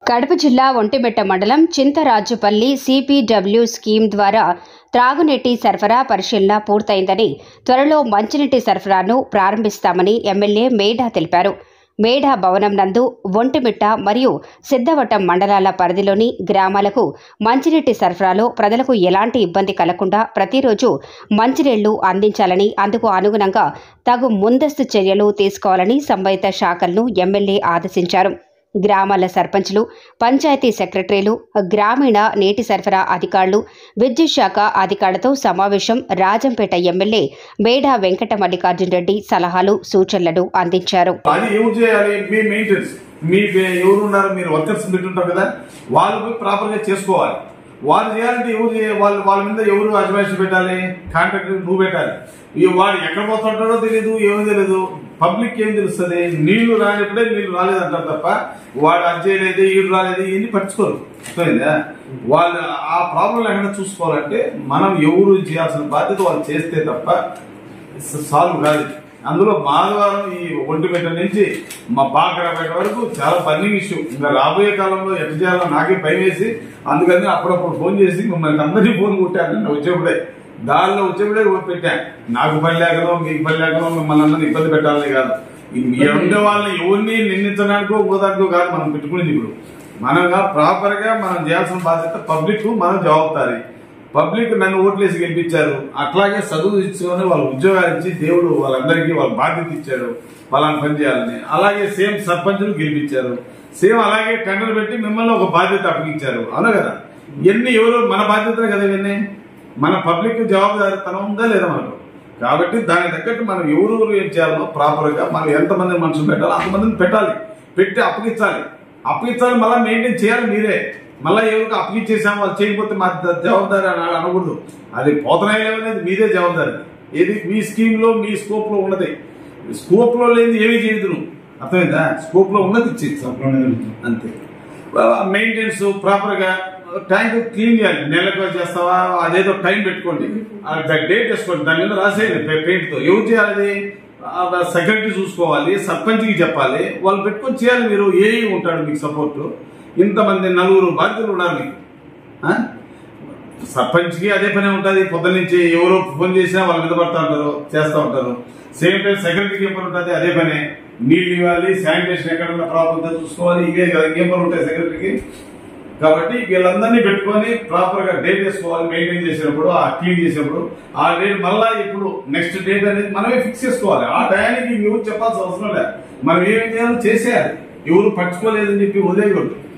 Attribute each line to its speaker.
Speaker 1: కడప జిల్లా ఒంటిమిట్ట మండలం చింతరాజుపల్లి CPW scheme ద్వారా త్రాగునీటి సరఫరా పరిశీలన పూర్తయిందని త్వరలో మంచినీటి సరఫరాను ప్రారంభిస్తామని ఎమ్మెల్యే మేఢా తెలిపారు మేఢా భవనం నందు ఒంటిమిట్ట మరియు సిద్ధవటం మండలాల పరిధిలోని గ్రామాలకు మంచినీటి సరఫరాలో ప్రజలకు ఎలాంటి ఇబ్బంది కలగకుండా ప్రతిరోజు మంచినీళ్లు అందించాలని అందుకు అనుగుణంగా తగు ముందస్తు చర్యలు తీసుకోవాలని సంబంధిత శాఖలను ఎమ్మెల్యే ఆదేశించారు గ్రామాల సర్పంచ్లు పంచాయతీ సెక్రటరీలు గ్రామీణ నీటి సరఫరా అధికారులు విద్యుత్ శాఖ అధికారులతో సమావేశం రాజంపేట ఎమ్మెల్యే మేడా వెంకట మల్లికార్జున రెడ్డి సలహాలు సూచనలను అందించారు
Speaker 2: అది ఎవరు చేయాలి మీ మెయింటెనెన్స్ మీ ఎవరు ఉన్నారు మీరు వర్కర్స్ పెట్టుంటారు కదా వాళ్ళు పోయి ప్రాపర్ గా చేసుకోవాలి వాళ్ళు చేయాలంటే ఎవరు చేయ- వాళ్ళు వాళ్ళ మీద ఎవరు అజమాయిషి పెట్టాలి కాంట్రాక్టర్ నువ్వు పెట్టాలి ఈ వాడు ఎక్కడ పోతుంటాడో తెలియదు ఏమో తెలియదు పబ్లిక్ ఏం తెలుస్తుంది నీళ్లు రానప్పుడే నీళ్లు రాలేదంటారు తప్ప వాడు అది చేయలేదు ఈడు రాలేదు ఇవన్నీ పట్టించుకోరు అర్థమైందా వాళ్ళు ఆ ప్రాబ్లం లేకుండా చూసుకోవాలంటే మనం ఎవరు చేయాల్సిన బాధ్యత వాళ్ళు చేస్తే తప్ప సాల్వ్ కాదు అందులో మాధవారం ఈ ఒంటిపేట నుంచి మా బాకరాపేట వరకు చాలా పన్నింగ్ ఇష్యూ ఇంకా రాబోయే కాలంలో ఎట్లా చేయాలో నాకే భయం వేసి అందుకని అప్పుడప్పుడు ఫోన్ చేసి మిమ్మల్ని అందరినీ ఫోన్ కొట్టాను నేను వచ్చేప్పుడే దారిలో వచ్చేప్పుడే పెట్టా నాకు పని లేకనో మీకు పని లేకనో మిమ్మల్ని అందరినీ ఇబ్బంది పెట్టాలని కాదు ఈ మీ ఉండే వాళ్ళని ఎవరిని నిందించడానికో పోదానికో కాదు మనం పెట్టుకునేది ఇప్పుడు మనంగా ప్రాపర్ గా మనం చేయాల్సిన బాధ్యత పబ్లిక్ మనం జవాబుదారి పబ్లిక్ నన్ను ఓట్లేసి గెలిపించారు అట్లాగే చదువు ఇచ్చుకొని వాళ్ళ ఉద్యోగాలు ఇచ్చి దేవుడు వాళ్ళందరికీ వాళ్ళ బాధ్యత ఇచ్చాడు వాళ్ళని పని చేయాలని అలాగే సేమ్ సర్పంచులు గెలిపించారు సేమ్ అలాగే టెండర్ పెట్టి మిమ్మల్ని ఒక బాధ్యత అప్పగించారు అవునా కదా ఇవన్నీ ఎవరు మన బాధ్యతలే కదా ఇవన్నీ మన పబ్లిక్ జవాబుదారితనం ఉందా లేదా మనకు కాబట్టి దానికి తగ్గట్టు మనం ఎవరెవరు ఏం చేయాలో ప్రాపర్ గా మనం ఎంతమంది మనుషులు పెట్టాలో అంతమందిని పెట్టాలి పెట్టి అప్పగించాలి అప్పగించాలి మళ్ళీ మెయింటైన్ చేయాలి మీరే మళ్ళీ ఎవరికి అప్పగించేసాం వాళ్ళు చేయకపోతే మా ద- జవాబుదారి అని అనకూడదు అది పోతనాయి అనేది మీదే జవాబుదారి ఏది మీ స్కీమ్ లో మీ స్కోప్ లో ఉన్నది స్కోప్ లో లేదు ఏమీ చేయదు నువ్వు అర్థమైందా స్కోప్ లో ఉన్నది ఇచ్చేస్తాం అంతే మెయింటెనెన్స్ ప్రాపర్ గా ట్యాంక్ క్లీన్ చేయాలి నెలకు చేస్తావా అదేదో టైం పెట్టుకోండి డేట్ వేసుకోండి దాని మీద రాసేయండి పెయింట్ తో ఎవరు చేయాలి సెక్రటరీ చూసుకోవాలి సర్పంచ్ కి చెప్పాలి వాళ్ళు పెట్టుకొని చేయాలి మీరు ఏ ఉంటాడు మీకు సపోర్ట్ ఇంతమంది నలుగురు బాధ్యులు ఉన్నారు మీకు ఆ? సర్పంచ్ కి అదే పని ఉంటుంది పొద్దున్న నుంచి ఎవరో ఫోన్ చేసినా వాళ్ళ మీద పడతా ఉంటారు చేస్తూ ఉంటారు సేమ్ టైం సెక్రటరీకి ఏం పని ఉంటుంది అదే పని నీళ్ళు ఇవ్వాలి శానిటేషన్ ఎక్కడన్నా ప్రాబ్లం ఉందో చూసుకోవాలి ఇవే కదా ఇంకేం పని ఉంటాయి సెక్రటరీకి కాబట్టి వీళ్ళందరినీ పెట్టుకొని ప్రాపర్ గా డేట్ వేసుకోవాలి మెయింటైన్ చేసినప్పుడు ఆ క్లీన్ చేసినప్పుడు ఆ డేట్ మళ్ళా ఇప్పుడు నెక్స్ట్ డేట్ అనేది మనమే ఫిక్స్ చేసుకోవాలి ఆ టయానికి ఎవరు చెప్పాల్సిన అవసరం లేదు మనం ఏం చేయాలో చేసేయాలి ఎవరు పట్టుకోలేదని చెప్పి వదిలేయకూడదు